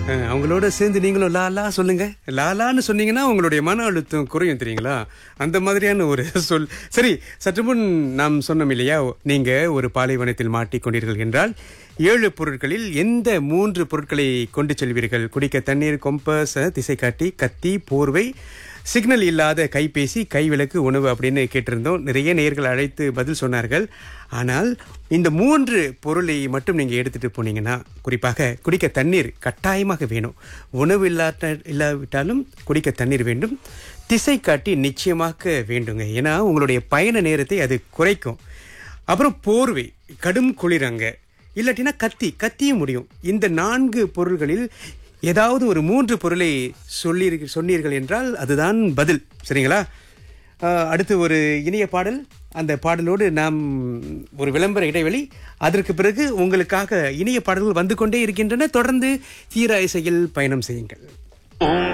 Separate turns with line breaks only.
அஹ், அவங்களோட சேர்ந்து நீங்களும் லா லா சொல்லுங்க லாலான்னு சொன்னீங்கன்னா உங்களுடைய மன அழுத்தம் குறையும் தெரியுங்களா அந்த மாதிரியான ஒரு சொல் சரி சற்று முன் நாம் சொன்னோம் இல்லையா நீங்க ஒரு பாலைவனத்தில் மாட்டிக்கொண்டீர்கள் என்றால் ஏழு பொருட்களில் எந்த மூன்று பொருட்களை கொண்டு செல்வீர்கள் குடிக்க தண்ணீர் கொம்பஸ் திசை காட்டி கத்தி போர்வை சிக்னல் இல்லாத கைபேசி கைவிளக்கு உணவு அப்படின்னு கேட்டிருந்தோம் நிறைய நேயர்கள் அழைத்து பதில் சொன்னார்கள் ஆனால் இந்த மூன்று பொருளை மட்டும் நீங்க எடுத்துட்டு போனீங்கன்னா குறிப்பாக குடிக்க தண்ணீர் கட்டாயமாக வேணும் உணவு இல்லாட்ட இல்லாவிட்டாலும் குடிக்க தண்ணீர் வேண்டும் திசை காட்டி நிச்சயமாக வேண்டுங்க ஏன்னா உங்களுடைய பயண நேரத்தை அது குறைக்கும் அப்புறம் போர்வை கடும் குளிரங்க இல்லாட்டினா கத்தி கத்தியும் முடியும் இந்த நான்கு பொருள்களில் ஏதாவது ஒரு மூன்று பொருளை சொல்லி சொன்னீர்கள் என்றால் அதுதான் பதில் சரிங்களா ஆஹ், அடுத்து ஒரு இனிய பாடல் அந்த பாடலோடு நாம் ஒரு விளம்பர இடைவெளி அதற்கு பிறகு உங்களுக்காக இனிய பாடல்கள் வந்து கொண்டே இருக்கின்றன தொடர்ந்து தீர இசையில் பயணம் செய்யுங்கள்